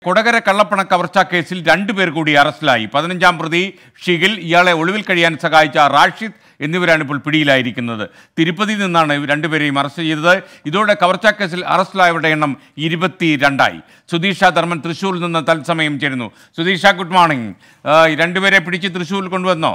കൊടകര കള്ളപ്പണ കവർച്ചാ കേസിൽ രണ്ടുപേർ കൂടി അറസ്റ്റിലായി പതിനഞ്ചാം പ്രതി ഷിഗിൽ ഇയാളെ ഒളിവിൽ കഴിയാൻ സഹായിച്ച റാഷിദ് എന്നിവരാണ് ഇപ്പോൾ പിടിയിലായിരിക്കുന്നത് തിരുപ്പതിയിൽ നിന്നാണ് ഇവർ രണ്ടുപേരെയും അറസ്റ്റ് ചെയ്തത് ഇതോടെ കവർച്ചാ കേസിൽ അറസ്റ്റിലായവരുടെ എണ്ണം ഇരുപത്തി രണ്ടായി സുധീഷ ധർമ്മൻ തൃശ്ശൂരിൽ നിന്ന് തത്സമയം ചേരുന്നു സുധീഷ ഗുഡ് മോർണിംഗ് ആ, ഈ രണ്ടുപേരെ പിടിച്ച് തൃശ്ശൂരിൽ കൊണ്ടുവന്നോ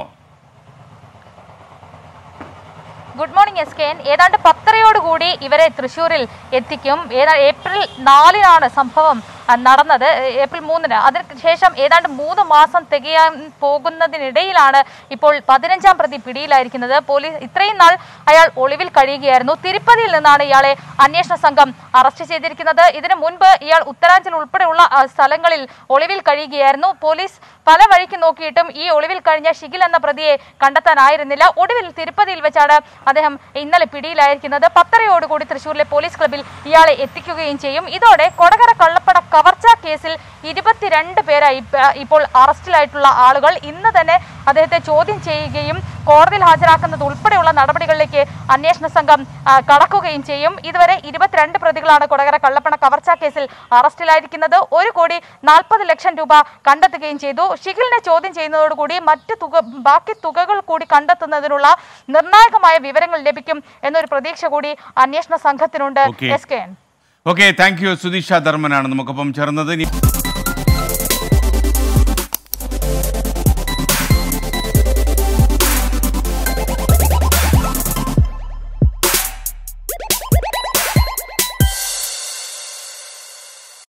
good morning S K N ഏതാണ്ട് പത്തരയോടുകൂടി ഇവരെ തൃശ്ശൂരിൽ എത്തിക്കും ഏതാ ഏപ്രിൽ നാലിനാണ് സംഭവം ആ, നടന്നത് ഏ, ഏപ്രിൽ മൂന്നിന് അതിനുശേഷം ഏതാണ്ട് മൂന്ന് മാസം തികയാൻ പോകുന്നതിനിടയിലാണ് ഇപ്പോൾ പതിനഞ്ചാം പ്രതി പിടിയിലായിരിക്കുന്നത് പോലീസ് ഇത്രയും നാൾ അയാൾ ഒളിവിൽ കഴിയുകയായിരുന്നു തിരുപ്പതിയിൽ നിന്നാണ് ഇയാളെ അന്വേഷണ സംഘം അറസ്റ്റ് ചെയ്തിരിക്കുന്നത് ഇതിനു മുൻപ് ഇയാൾ ഉത്തരാഞ്ചൽ ഉൾപ്പെടെയുള്ള ആ, സ്ഥലങ്ങളിൽ ഒളിവിൽ കഴിയുകയായിരുന്നു പോലീസ് പല വഴിക്ക് നോക്കിയിട്ടും ഈ ഒളിവിൽ കഴിഞ്ഞ ഷിഗിൽ എന്ന പ്രതിയെ കണ്ടെത്താനായിരുന്നില്ല ഒടുവിൽ തിരുപ്പതിയിൽ വെച്ചാണ് അദ്ദേഹം ഇന്നലെ പിടിയിലായിരിക്കുന്നത് പത്തരയോടുകൂടി തൃശൂരിലെ പോലീസ് ക്ലബിൽ ഇയാളെ എത്തിക്കുകയും ചെയ്യും ഇതോടെ കൊടകര കള്ളപ്പണ കവർച്ചാ കേസിൽ ഇരുപത്തിരണ്ട് പേരായി ഇപ്പ- ഇപ്പോൾ അറസ്റ്റിലായിട്ടുള്ള ആളുകൾ ഇന്ന് തന്നെ അദ്ദേഹത്തെ ചോദ്യം ചെയ്യുകയും കോടതിയിൽ ഹാജരാക്കുന്നത് ഉൾപ്പെടെയുള്ള നടപടികളിലേക്ക് അന്വേഷണ സംഘം ആ, കടക്കുകയും ചെയ്യും ഇതുവരെ ഇരുപത്തിരണ്ട് പ്രതികളാണ് കൊടകര കള്ളപ്പണ കവർച്ചാ കേസിൽ അറസ്റ്റിലായിരിക്കുന്നത് ഒരു കോടി നാൽപ്പത് ലക്ഷം രൂപ കണ്ടെത്തുകയും ചെയ്തു ഷിഗിലിനെ ചോദ്യം ചെയ്യുന്നതോടുകൂടി മറ്റ് തുക ബാക്കി തുകകൾ കൂടി കണ്ടെത്തുന്നതിനുള്ള നിർണായകമായ വിവരങ്ങൾ ലഭിക്കും എന്നൊരു പ്രതീക്ഷ കൂടി അന്വേഷണ സംഘത്തിനുണ്ട് Okay. S K N okay thank you Sudheesh ധർമ്മനാണ് നമുക്കൊപ്പം ചേർന്നത് ഇനി